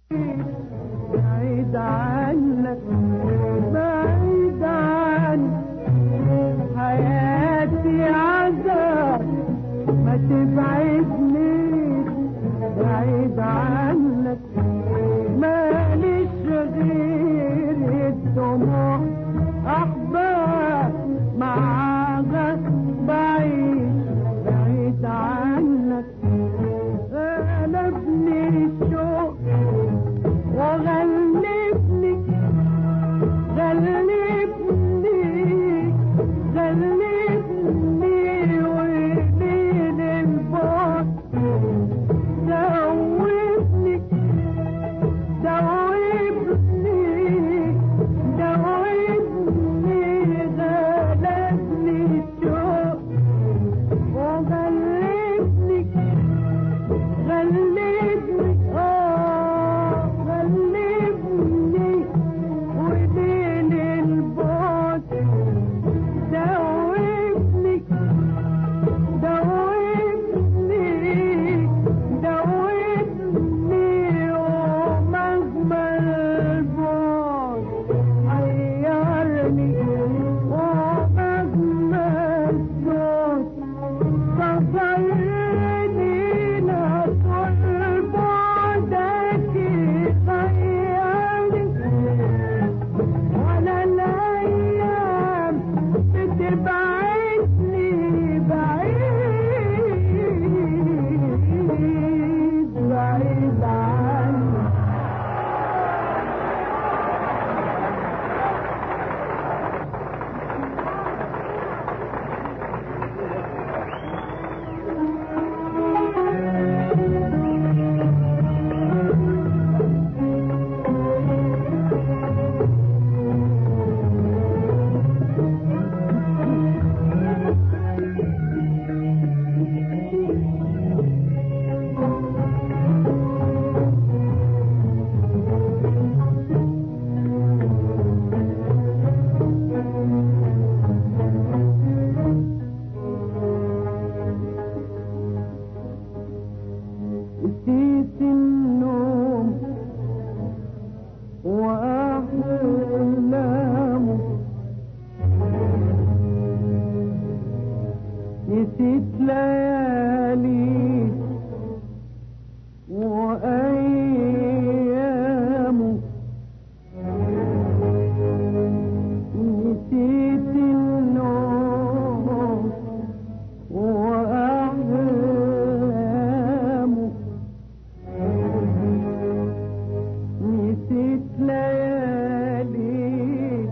بعيد عنك بعيد عنك حياتي عذاب ما تبعدنيش بعيد عنك ماليش غير الدموع أحباب معاك بعيد بعيد عنك غلبني الشوق وغلبني غلبني غلبني وبين البعد دوبني دوبني دوبني غلبني الشوق وغلبني غلبني اه غلبني وبين البعد دوبني دوبني دوبني ومهما البعد حيرني ومهما الصوت صفرني لا طول بعدك خيرني ولا الايام بتبعدني بعيد بعيد عني نسيت النوم وأحلامه نسيت ليالي وأيامه نسيت النوم وأحلامه نسيت ليالي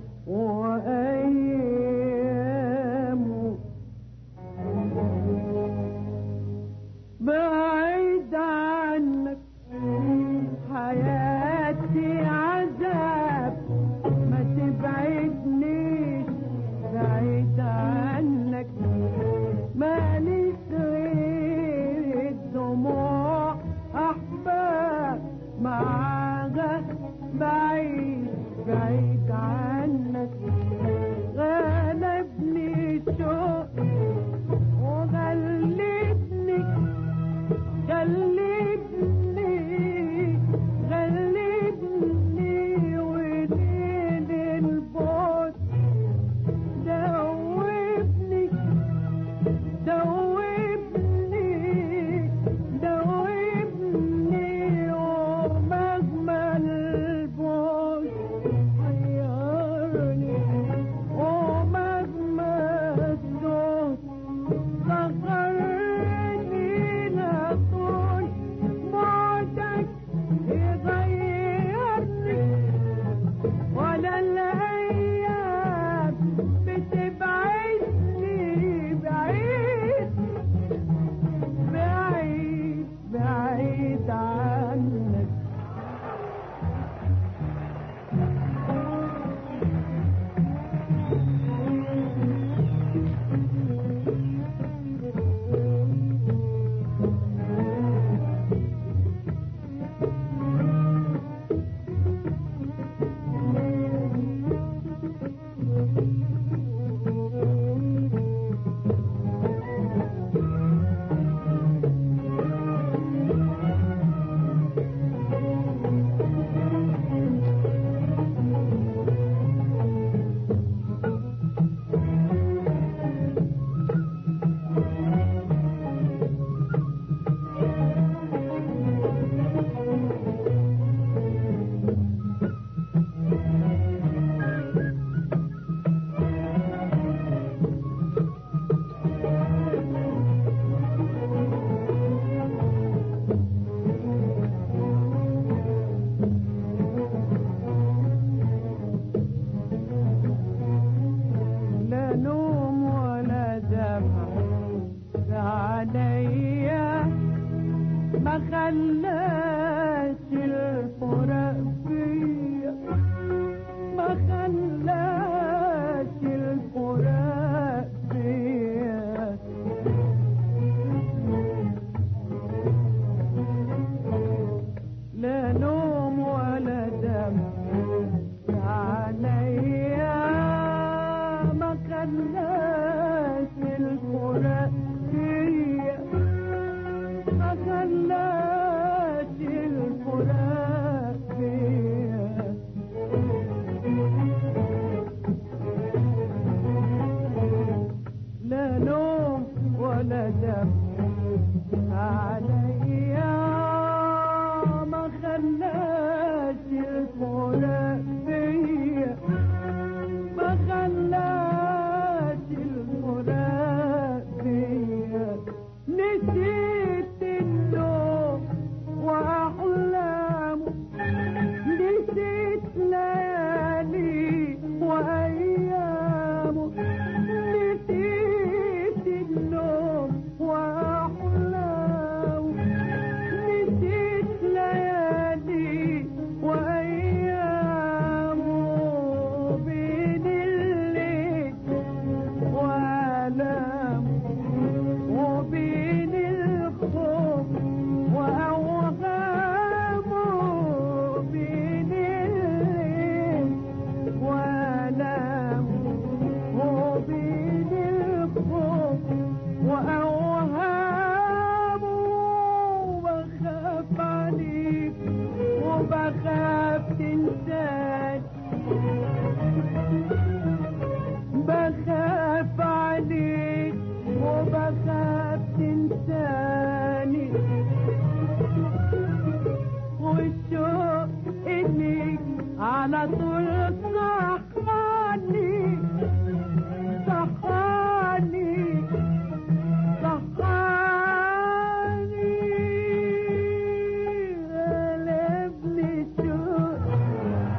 وأيامه بعيد عنك حياتي عذاب ما تبعدنيش بعيد عنك ماليش غير الدموع أحباب معاك بعيد بعيد عنك غلبني الشوق وغلبني غلبني غلبني وليل البعد دوبني دوبني دوبني ومهما البعد حيرني ما خلاش الفراق فيا ما خلاش الفراق فيا لا نوم ولا دم عليا ما خلاش الفراق فيا ما خلاش الفراق فيا لا نوم ولا دم عليا ما خلاش الفراق فيا ما خلاش الفراق فيا نسيت النوم واحلامه نسيت ليالي وايامه نسيت النوم واحلامه نسيت ليالي وايامه بين الليل والامه وبين الخوف وأوهامه بين الليل والامه وبين الخوف وأوهامه بخاف عليك وبخاف تنساك بخاف عليك وبخاف تنساني والشوق إليك على طول صحاني صحاني صحاني غلبني الشوق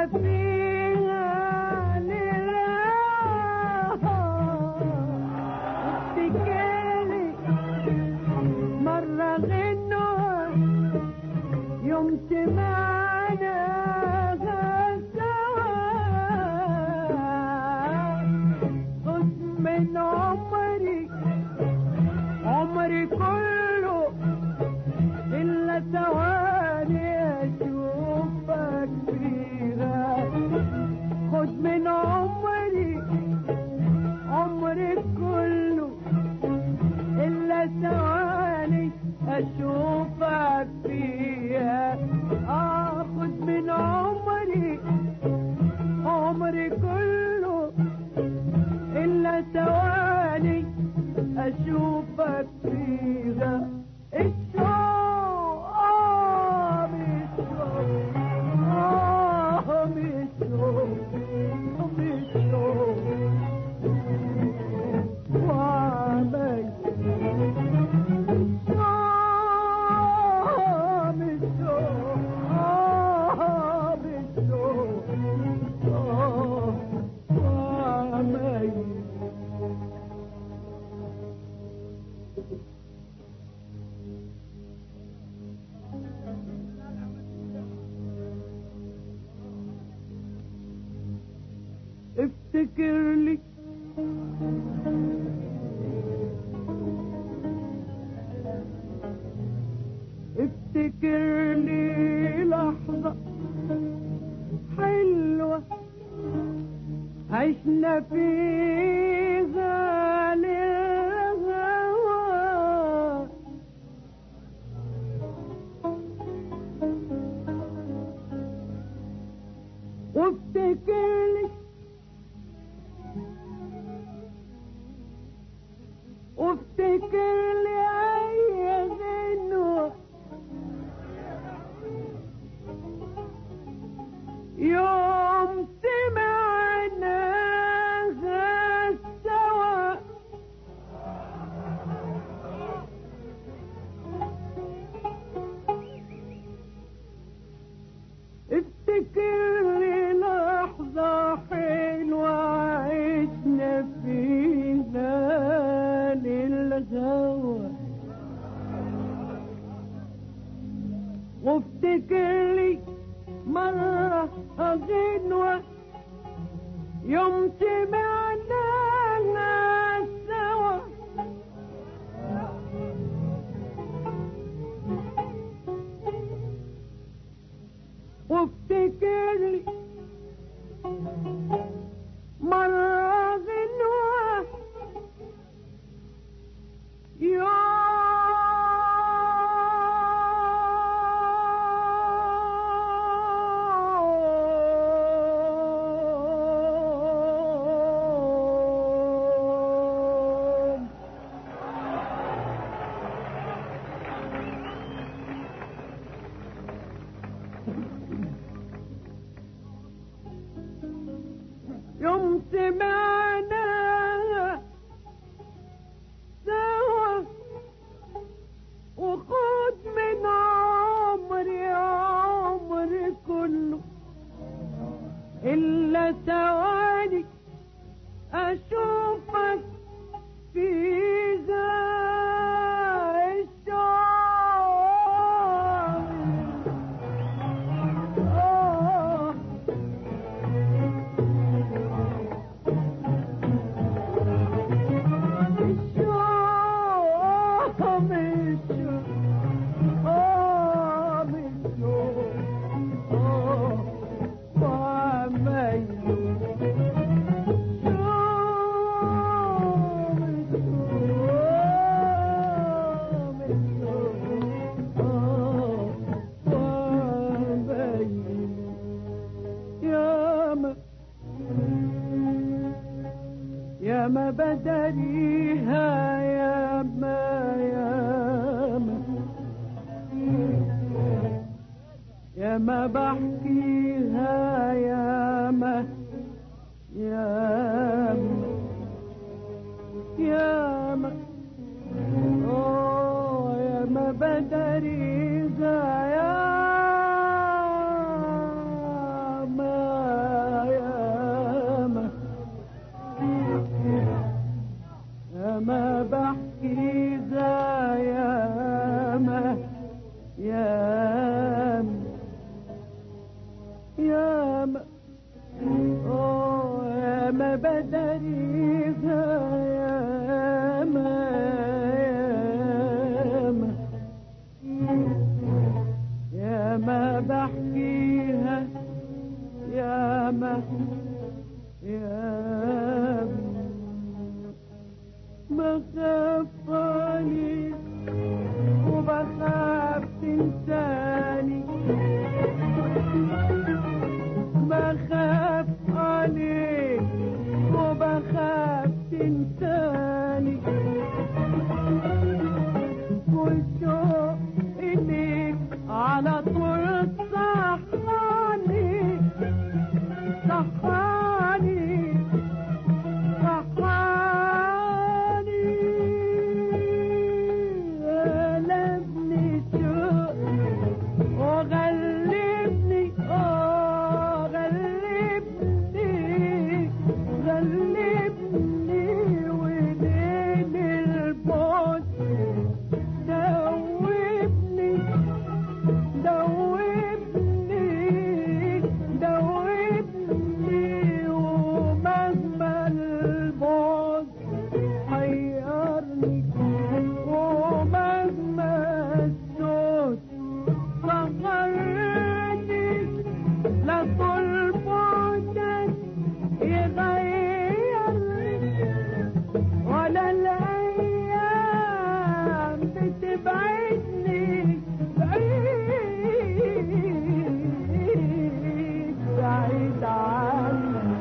فيها لراحة افتكري مرة غنوة يوم سمعنا سوا خد من عمري عمري كله إلا ثواني أشوفك فيها خد من عمري عمري كله إلا ثواني أشوفك فيها آخد من عمري عمري كله إلا ثواني أشوفك فيها الشوق آه بالشوق آه بالشوق آه بالشوق وعليك آه بالشوق آه بالشوق آه وعليك افتكر لي افتكر لي لحظة حلوة عشنا فيها للهوى وافتكر لي وافتكر لي اي غنوة يوم سمعناها سوا افتكر لي لحظة حلوة عشنا فيها للهوى وافتكر لي مرة غنوة يوم سمعناها سوا وافتكر لي مرة غنوة يوم يوم سمعنا سوا وخد من عمري عمري كله إلا ثواني أشوفك فيها الشوق آه يا ما بدريها يا ما يا ما يا ما بحكيها يا ما يا ما يا ما أوه يا ما بدريها يا ما بخاف تنساني بخاف عليك وبخاف تنساني والشوق إليك على طول صحاني صحاني صحاني غلبني الشوق وغلبني اه غلبني غلبني وليل البعد دوبني دوبني دوبني ومهما البعد حيرني ومهما الصوت فخرني لطول بعدك يغيرني ولا الأيام بتبعدني بعيد بعيد عنك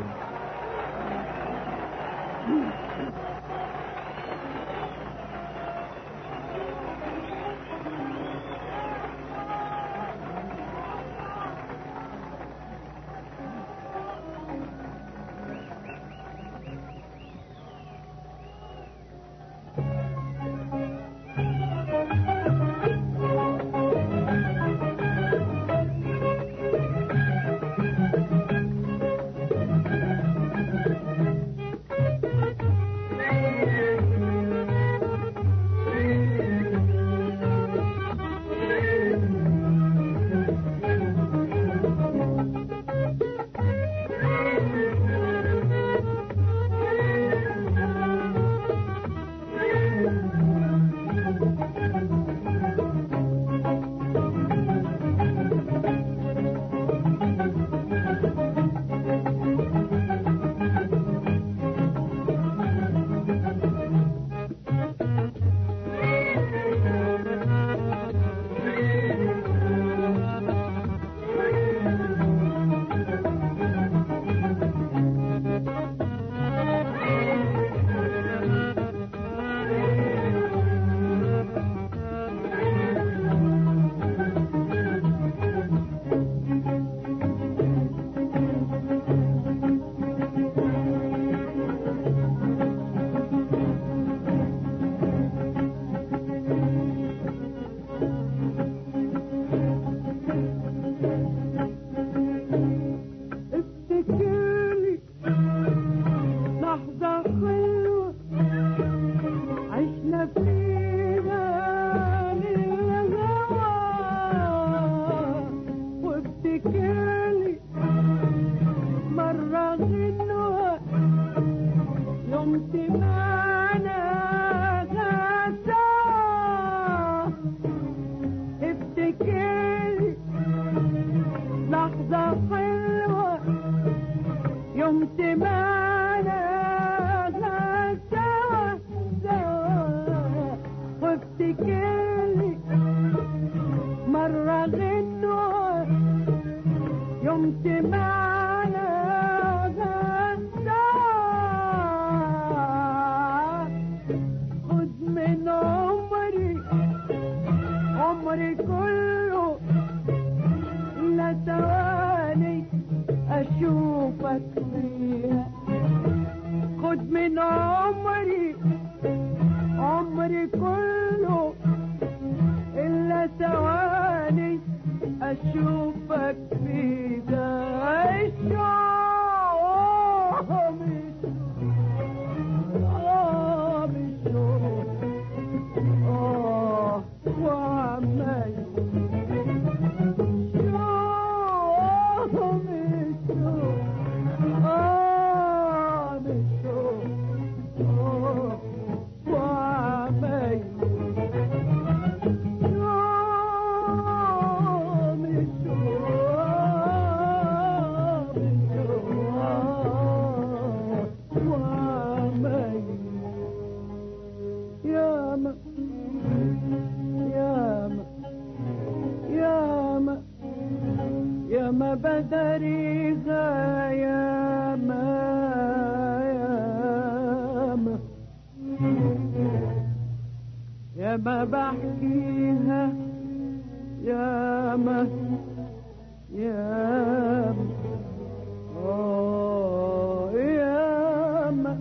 افتكرلي لحظة حلوة عشنا فيها للهوى وافتكرلي مرة غنوة يوم سمعنا سوا افتكرلي لحظة حلوة يوم سمعنا سوا سوا وافتكرلي مرة غنوة يوم سمعنا سوا خد من عمري عمري كله لا ثواني اشوفك فيها خد من عمري عمري كله الا ثواني اشوفك فيها الشوق آه بالشوق آه وعمال شوق بالشوق آه بالشوق بدريها يا ما يا ما يا ما بحكيها يا ما يا ما آه يا ما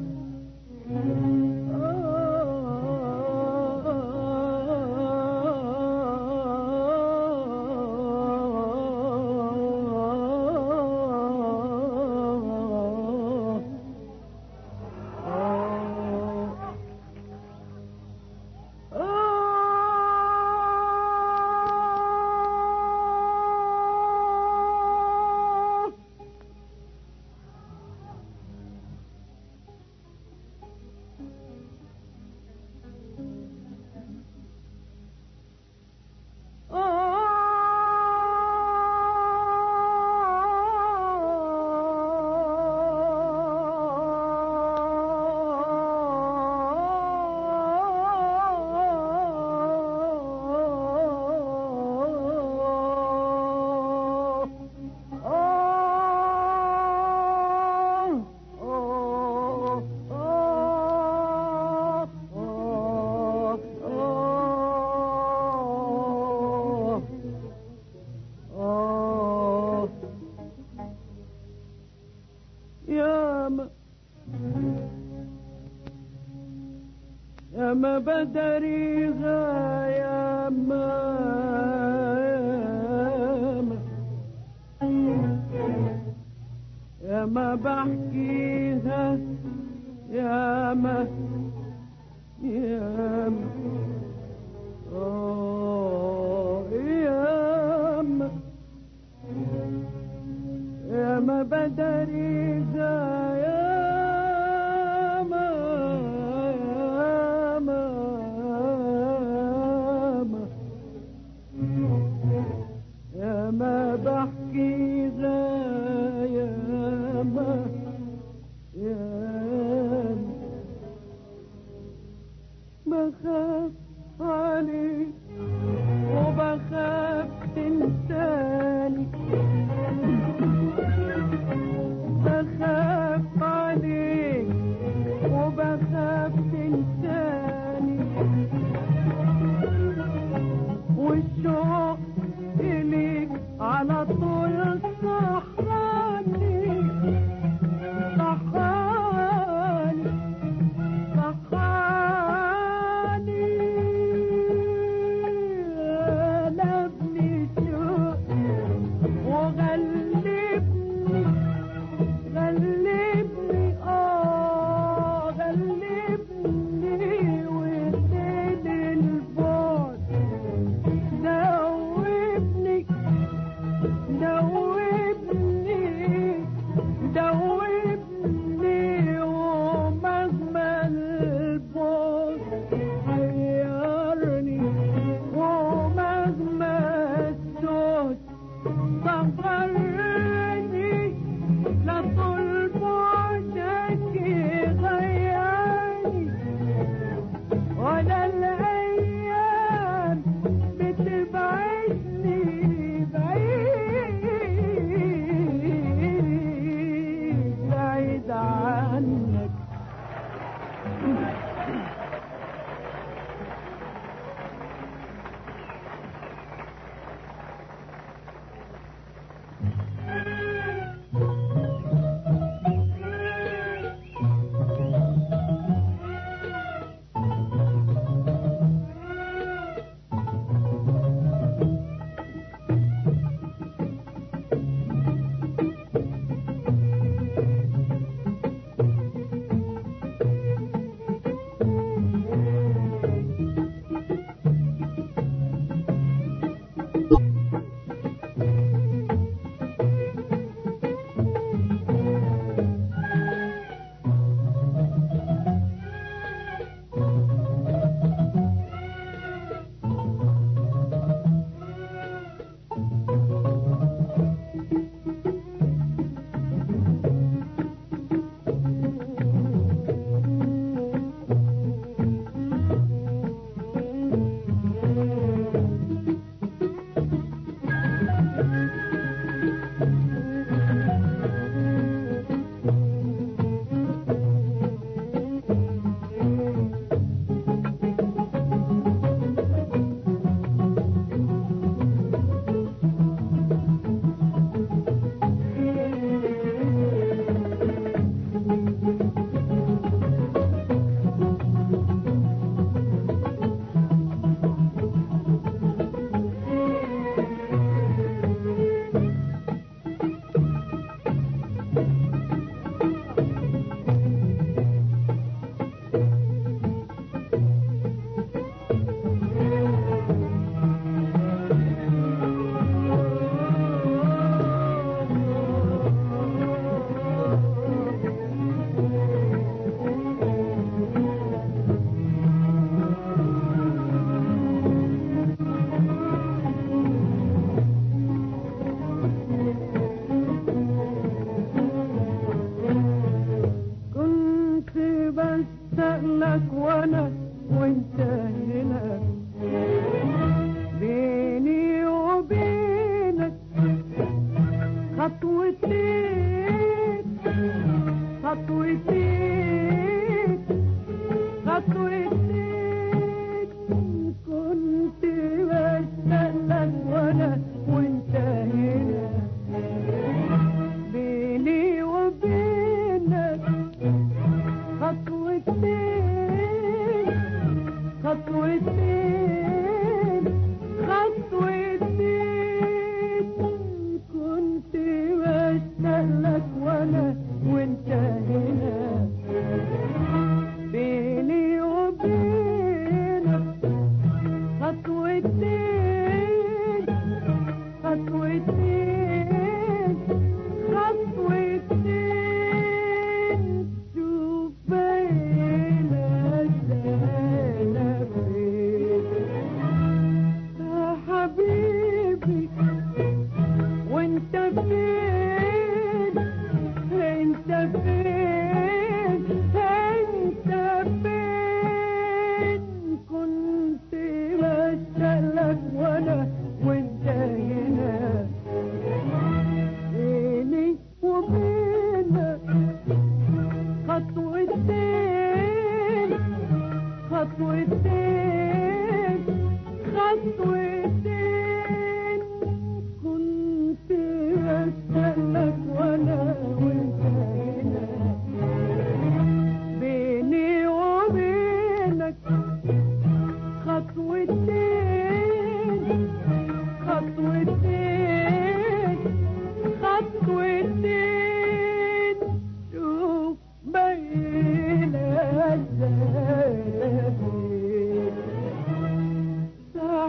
يا ما يا ما بدريها يا ما يا ما يا ما بحكيها يا ما يا ما آه يا ما يا ما بدريها يا ما يا ما يا ما يا ما بحكيها يا ما يا ما بخاف عليك وبخاف تنساني بخاف عليك وبخاف تنساني والشوق إليك على طول صحاني صحاني صحاني غلبني شوق وغلبني غلبني اه غلبني وزيد البعد دوبني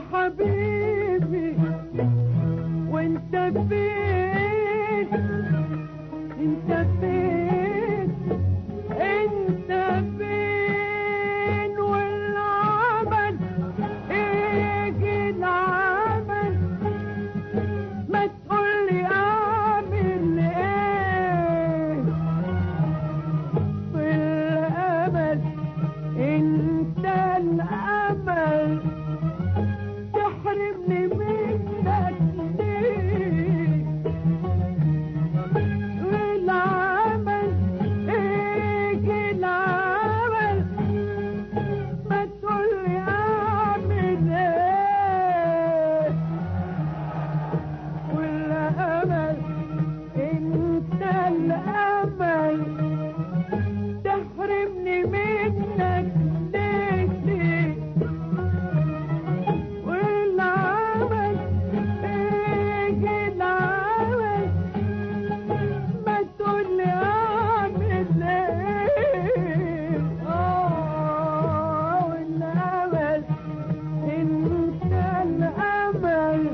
حبيبي وانت فين انت فين انت فين والعمل ايه العمل ما تقولي اعمل ايه والامل انت الامل تحرمني منك ليه والعمل ايه العمل ما تقولي اعمل ايه والامل انت الامل تحرمني منك ليه ليه والعمل ايه العمل ما تقولي اعمل ايه اه والامل انت الامل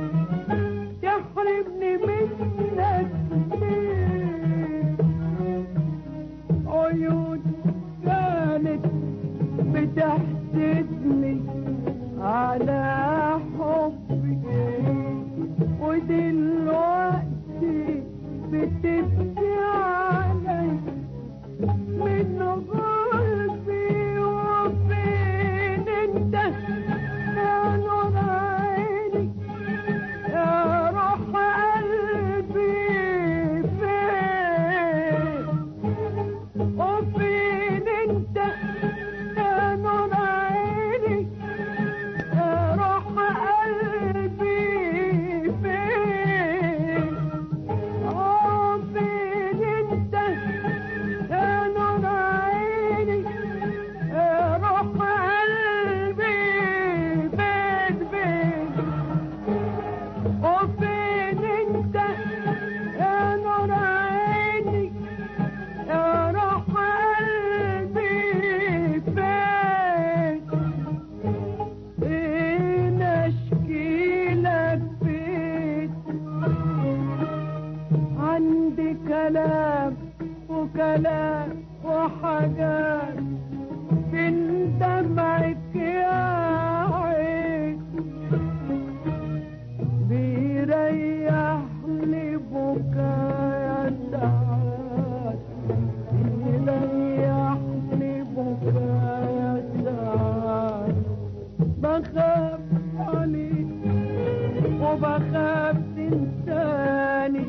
تحرمني منك ليه عيون كانت بتحسدني على حبي ودلوقتي بتبكي علي من قلبي وفين انت يا نور عيني يا روح قلبي فين وفين انت يا نور عيني يا روح قلبي فين وفين انت يا نور عيني يا روح قلبي فين فين وفين انت يا نور عيني يا روح قلبي فين فين اشكي لك فين عندي كلام وكلام وحاجات من دمعك يا عين بيريحني بكايا ساعات بيريحني بكايا ساعات بخاف عليك وبخاف تنساني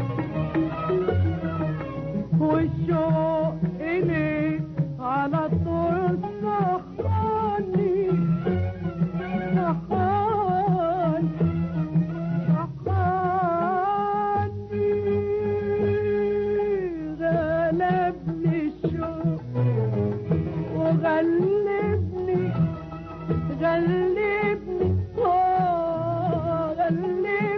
والشوق إليك على طول صحاني صحاني صحاني غلبني الشوق وغلبني غلبني آه غلبني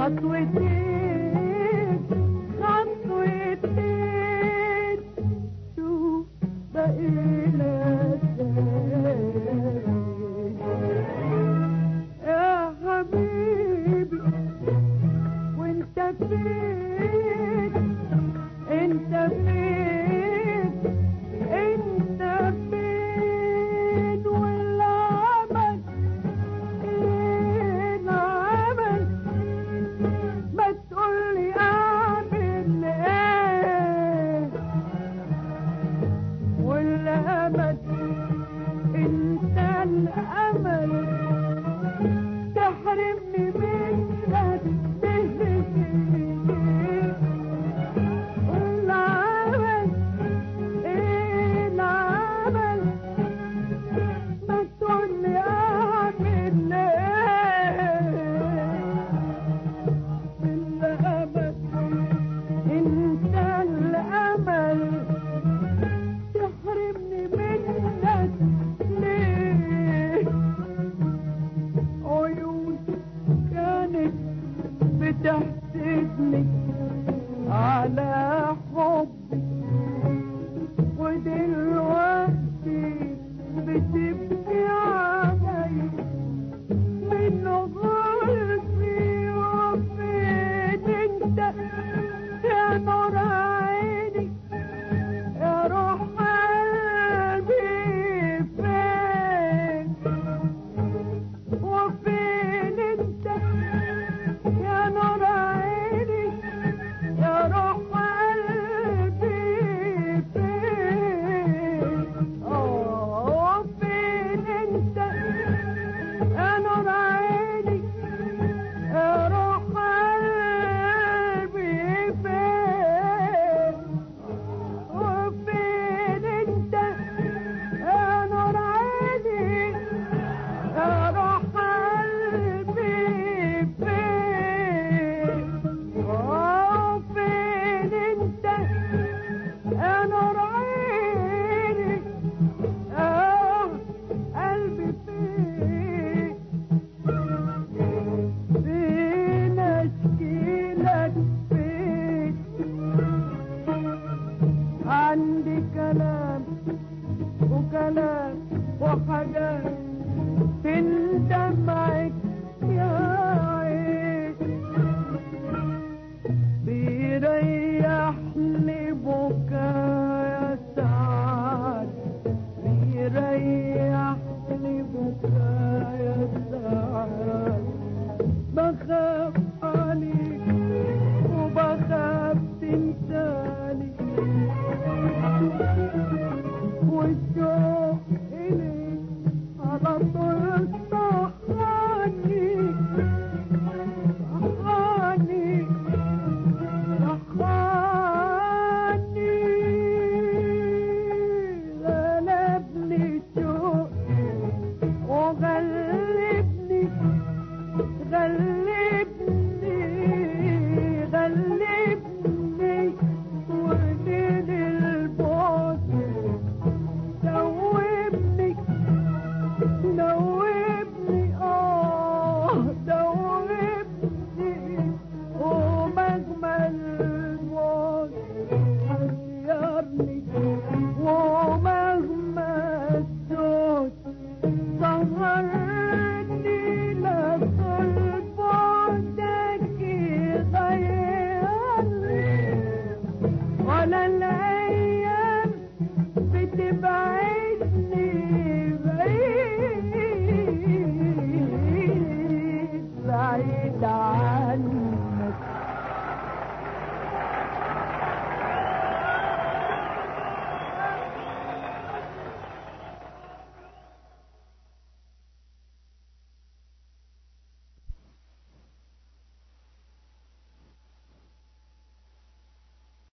خطوتين خطوتين شوف بقينا ازاي يا حبيبي وانت فين انت فين انت فين والعمل ايه العمل ما تقولي اعمل ايه والامل انت الامل تحرمني منك والعمل ايه العمل ما تقولي اعمل ايه الامل انت الامل تحرمني منك ليه عيون كانت بتحسدني على